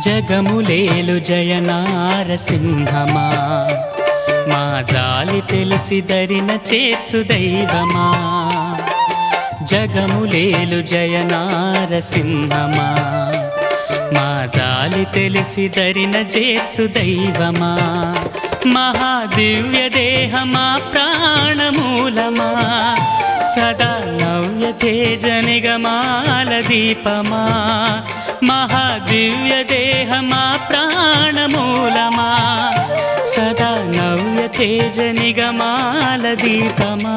జగములేలు జయ నారసింహమా మా జాలి తెలిసి దరిన చేర్చు దైవమా జగములేలు జయ నారసింహమా మా జాలి తెలిసి దరిన చేర్చు దైవమా మహాదివ్య దేహమా ప్రాణమూలమా సదా నవ్య తేజ నిగమాల దీపమా మహాదివ్య దేహమా ప్రాణమూలమా సదా నవ్య తేజ నిగమాల దీపమా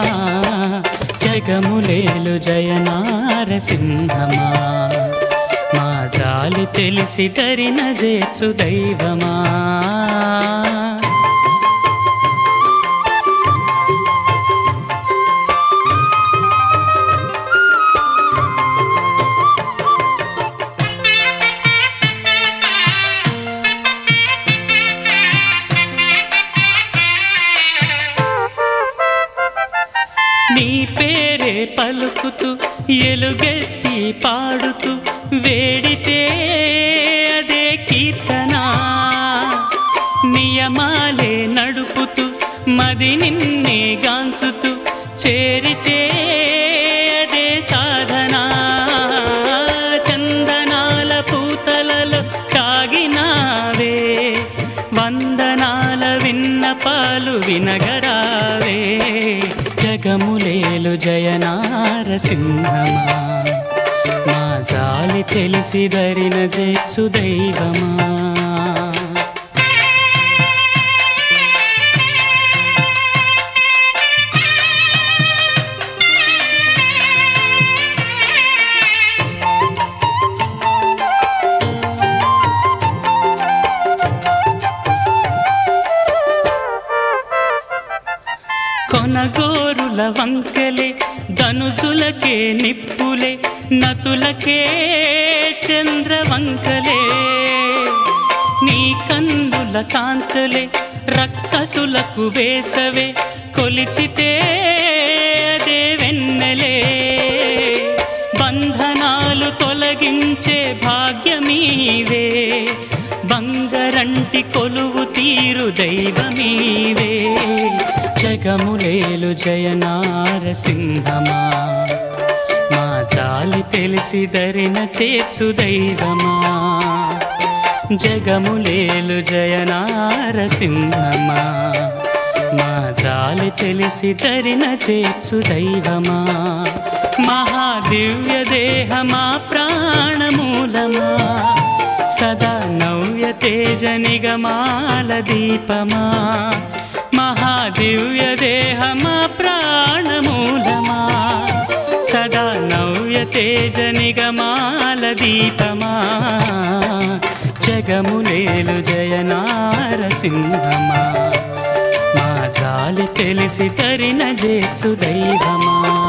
జగములేలు జయ నారసింహమా మా జాలి తెలిసి తరిన జేచు దైవమా నీ పేరే పలుకుతూ ఎలుగెత్తి పాడుతూ వేడితే అదే కీర్తన నియమాలే నడుపుతూ మది నిన్నే గాంచుతూ చేరితే అదే సాధన చందనాల పూతలలో తాగినావే వందనాల విన్నపాలు వినగరావే జగములేలు జయ నారసింహమా మా జాలి తెలిసి దరిన జేసు దైవమా కొనగోరుల వంకెలే ధనుజులకే నిప్పులే నతులకే చంద్రవంకలే నీ కన్నుల కాంతులే రక్కసులకు వేసవే కొలిచితే అదే వెన్నెలే బంధనాలు తొలగించే భాగ్యమీవే బంగరంటి కొలువు తీరు దైవమీవే జగములేలు జయ నారసింహమా మా జాలి తెలిసి దరిన చేర్చు దైవమా జగములేలు జయ నారసింహమా మా జాలి తెలిసి దరిన చేర్చు దైవమా మహాదివ్య దేహమా ప్రాణమూలమా సదా నవ్య తేజ నిగమాల దీపమా మహాదివ్య దేహమా ప్రాణమూలమా సదా నవ్య తేజ నిగమాల దీపమా జగములేలు జయ నారసింహమా మా జాలి తెలిసి తరిన జేచు దైవమా